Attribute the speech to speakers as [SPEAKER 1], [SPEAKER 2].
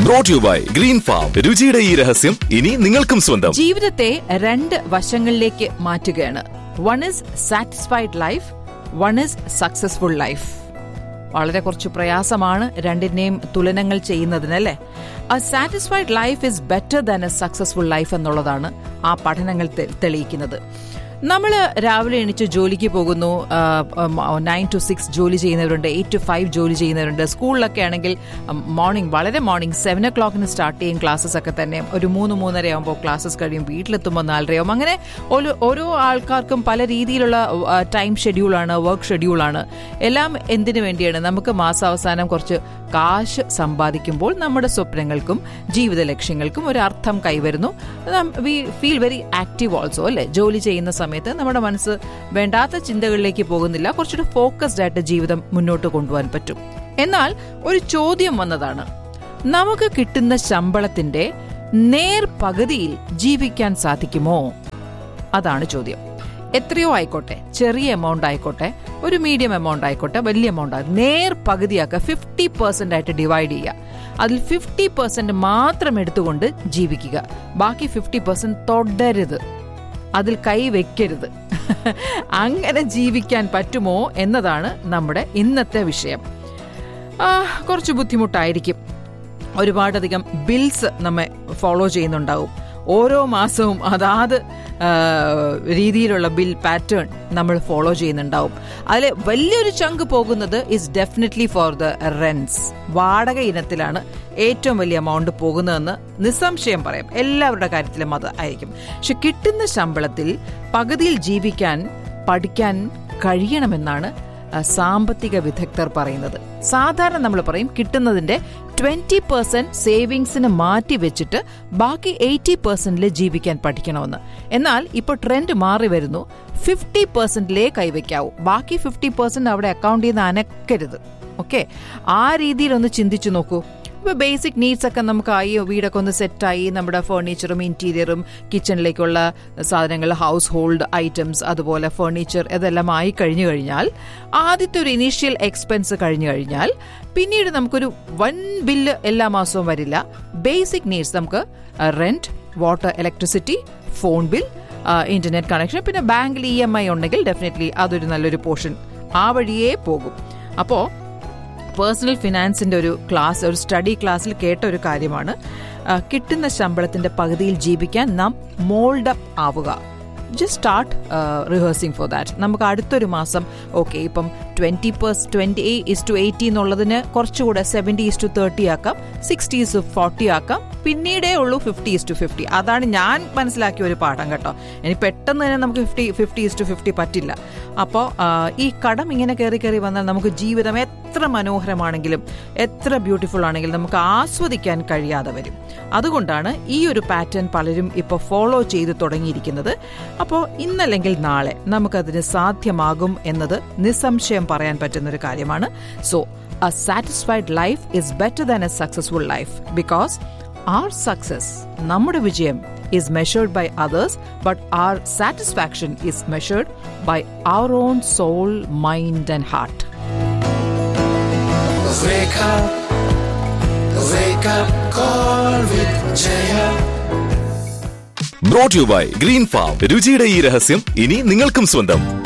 [SPEAKER 1] Brought you by Green Farm രുചിയുടെ ഈ രഹസ്യം ഇനി നിങ്ങൾക്കും സ്വന്തം
[SPEAKER 2] ജീവിതത്തെ രണ്ട് വശങ്ങളിലേക്ക് മാറ്റുകയാണ് one is satisfied life one is successful life വളരെ കുറച്ച് പ്രയാസമാണ് രണ്ടിനെയും തുലനങ്ങൾ ചെയ്യുന്നതിനല്ലേ a satisfied life is better than a successful life എന്നുള്ളതാണ് ആ പഠനങ്ങൾ തെ- തെളിയിക്കുന്നത് നമ്മൾ രാവിലെ എണീച്ച് ജോലിക്ക് പോകുന്നു നയൻ ടു സിക്സ് ജോലി ചെയ്യുന്നവരുണ്ട് എയ്റ്റ് ടു ഫൈവ് ജോലി ചെയ്യുന്നവരുണ്ട് സ്കൂളിലൊക്കെ ആണെങ്കിൽ മോർണിംഗ് വളരെ മോർണിംഗ് സെവൻ ഒ ക്ലോക്കിന് സ്റ്റാർട്ട് ചെയ്യും ക്ലാസ്സസ് ഒക്കെ തന്നെ ഒരു മൂന്ന് മൂന്നര ആകുമ്പോൾ ക്ലാസ്സസ് കഴിയും വീട്ടിലെത്തുമ്പോൾ നാലരയാവും അങ്ങനെ ഓരോ ഓരോ ആൾക്കാർക്കും പല രീതിയിലുള്ള ടൈം ഷെഡ്യൂളാണ് വർക്ക് ഷെഡ്യൂളാണ് എല്ലാം എന്തിനു വേണ്ടിയാണ് നമുക്ക് മാസാവസാനം കുറച്ച് കാശ് സമ്പാദിക്കുമ്പോൾ നമ്മുടെ സ്വപ്നങ്ങൾക്കും ജീവിത ലക്ഷ്യങ്ങൾക്കും ഒരു അർത്ഥം കൈവരുന്നു we feel very active also അല്ലേ ജോലി ചെയ്യുന്ന സമയത്ത് നമ്മുടെ മനസ്സ് വേണ്ടാത്ത ചിന്തകളിലേക്ക് പോകുന്നില്ല കുറച്ചുകൂടി ഫോക്കസ്ഡ് ആയിട്ട് ജീവിതം മുന്നോട്ട് കൊണ്ടുപോകാൻ പറ്റും എന്നാൽ ഒരു ചോദ്യം വന്നതാണ് നമുക്ക് കിട്ടുന്ന ശമ്പളത്തിന്റെ നേർ പകുതിയിൽ ജീവിക്കാൻ സാധിക്കുമോ അതാണ് ചോദ്യം എത്രയോ ആയിക്കോട്ടെ ചെറിയ എമൗണ്ട് ആയിക്കോട്ടെ ഒരു മീഡിയം എമൗണ്ട് ആയിക്കോട്ടെ വലിയ എമൗണ്ട് നേർ പകുതിയാക്കുക ഫിഫ്റ്റി പെർസെന്റ് ആയിട്ട് ഡിവൈഡ് ചെയ്യുക അതിൽ ഫിഫ്റ്റി പെർസെന്റ് മാത്രം എടുത്തുകൊണ്ട് ജീവിക്കുക ബാക്കി ഫിഫ്റ്റി പെർസെന്റ് തൊടരുത് അതിൽ കൈ വെക്കരുത് അങ്ങനെ ജീവിക്കാൻ പറ്റുമോ എന്നതാണ് നമ്മുടെ ഇന്നത്തെ വിഷയം ആ, കുറച്ച് ബുദ്ധിമുട്ടായിരിക്കും ഒരുപാടധികം ബിൽസ് നമ്മെ ഫോളോ ചെയ്യുന്നുണ്ടാവും ഓരോ മാസവും അതാത് ആ, രീതിയിലുള്ള ബിൽ പാറ്റേൺ നമ്മൾ ഫോളോ ചെയ്യുന്നുണ്ടാവും അതിൽ വലിയൊരു ചങ്ക് പോകുന്നത് is definitely for the rents വാടക ഇനത്തിലാണ് ഏറ്റവും വലിയ എമൗണ്ട് പോകുന്നതെന്ന് നിസ്സംശയം പറയാം എല്ലാവരുടെ കാര്യത്തിലും അത് ആയിരിക്കും പക്ഷെ കിട്ടുന്ന ശമ്പളത്തിൽ പകുതിയിൽ ജീവിക്കാൻ പഠിക്കാൻ കഴിയണമെന്നാണ് ആ, സാമ്പത്തിക വിദഗ്ധർ പറയുന്നത് സാധാരണ നമ്മൾ പറയും കിട്ടുന്നതിന്റെ ട്വന്റി പെർസെന്റ് സേവിങ്സിന് മാറ്റി വെച്ചിട്ട് ബാക്കി എയ്റ്റി പെർസെന്റിൽ ജീവിക്കാൻ പഠിക്കണമെന്ന് എന്നാൽ ഇപ്പോൾ ട്രെൻഡ് മാറി വരുന്നു ഫിഫ്റ്റി പെർസെന്റിലേ കൈവയ്ക്കാവൂ ബാക്കി ഫിഫ്റ്റി പെർസെന്റ് അവിടെ അക്കൗണ്ട് ചെയ്ത് അനക്കരുത് ഓക്കെ ആ രീതിയിൽ ഒന്ന് ചിന്തിച്ചു നോക്കൂ ഇപ്പൊ ബേസിക് നീഡ്സ് ഒക്കെ നമുക്കായി വീടൊക്കെ ഒന്ന് സെറ്റായി നമ്മുടെ ഫർണിച്ചറും ഇന്റീരിയറും കിച്ചണിലേക്കുള്ള സാധനങ്ങൾ ഹൗസ് ഹോൾഡ് ഐറ്റംസ് അതുപോലെ ഫർണിച്ചർ ഇതെല്ലാം ആയി കഴിഞ്ഞു കഴിഞ്ഞാൽ ആദ്യത്തെ ഒരു ഇനീഷ്യൽ എക്സ്പെൻസ് കഴിഞ്ഞു കഴിഞ്ഞാൽ പിന്നീട് നമുക്കൊരു വൻ ബില്ല് എല്ലാ മാസവും വരില്ല ബേസിക് നീഡ്സ് നമുക്ക് rent water electricity phone bill internet connection പിന്നെ ബാങ്കിൽ ഇ എം ഐ ഉണ്ടെങ്കിൽ ഡെഫിനറ്റ്ലി അതൊരു നല്ലൊരു പോർഷൻ ആ വഴിയേ പോകും അപ്പോൾ പേഴ്സണൽ ഫിനാൻസിന്റെ ഒരു ക്ലാസ് ഒരു സ്റ്റഡി ക്ലാസ്സിൽ കേട്ട ഒരു കാര്യമാണ് ആ, കിട്ടുന്ന ശമ്പളത്തിന്റെ പകുതിയിൽ ജീവിക്കാൻ നാം മോൾഡ് അപ്പ് ആവുക just start rehearsing for that നമുക്ക് അടുത്തൊരു മാസം ഓക്കെ ഇപ്പം ട്വന്റി പേഴ്സ് ട്വന്റി ഇസ് ടു എയ്റ്റി എന്നുള്ളതിന് കുറച്ചുകൂടെ സെവൻറ്റി ഇസ് ടു തേർട്ടി ആക്കാം സിക്സ്റ്റി ഇസ് ടു ഫോർട്ടി ആക്കാം പിന്നീടേ ഉള്ളൂ ഫിഫ്റ്റി ഇസ് ടു ഫിഫ്റ്റി അതാണ് ഞാൻ മനസ്സിലാക്കിയ ഒരു പാഠം കേട്ടോ ഇനി പെട്ടെന്ന് തന്നെ നമുക്ക് fifty fifty is to fifty പറ്റില്ല അപ്പോൾ ഈ കടം ഇങ്ങനെ കയറി കയറി വന്നാൽ നമുക്ക് ജീവിതം എത്ര മനോഹരമാണെങ്കിലും എത്ര ബ്യൂട്ടിഫുൾ ആണെങ്കിലും നമുക്ക് ആസ്വദിക്കാൻ കഴിയാതെ വരും അതുകൊണ്ടാണ് ഈ ഒരു പാറ്റേൺ പലരും ഇപ്പോൾ ഫോളോ ചെയ്ത് തുടങ്ങിയിരിക്കുന്നത് അപ്പോൾ ഇന്നല്ലെങ്കിൽ നാളെ നമുക്കതിന് സാധ്യമാകും എന്നത് നിസ്സംശയം പറയാൻ പറ്റുന്ന ഒരു കാര്യമാണ് so a satisfied life is better than a successful life because our success നമ്മുടെ വിജയം is measured by others, but our satisfaction is measured by our own soul, mind, and heart.
[SPEAKER 3] Wake up, wake up, call with Jaya.
[SPEAKER 1] Brought you by Green Farm രുചിയുടെ ഈ രഹസ്യം ഇനി നിങ്ങൾക്കും സ്വന്തം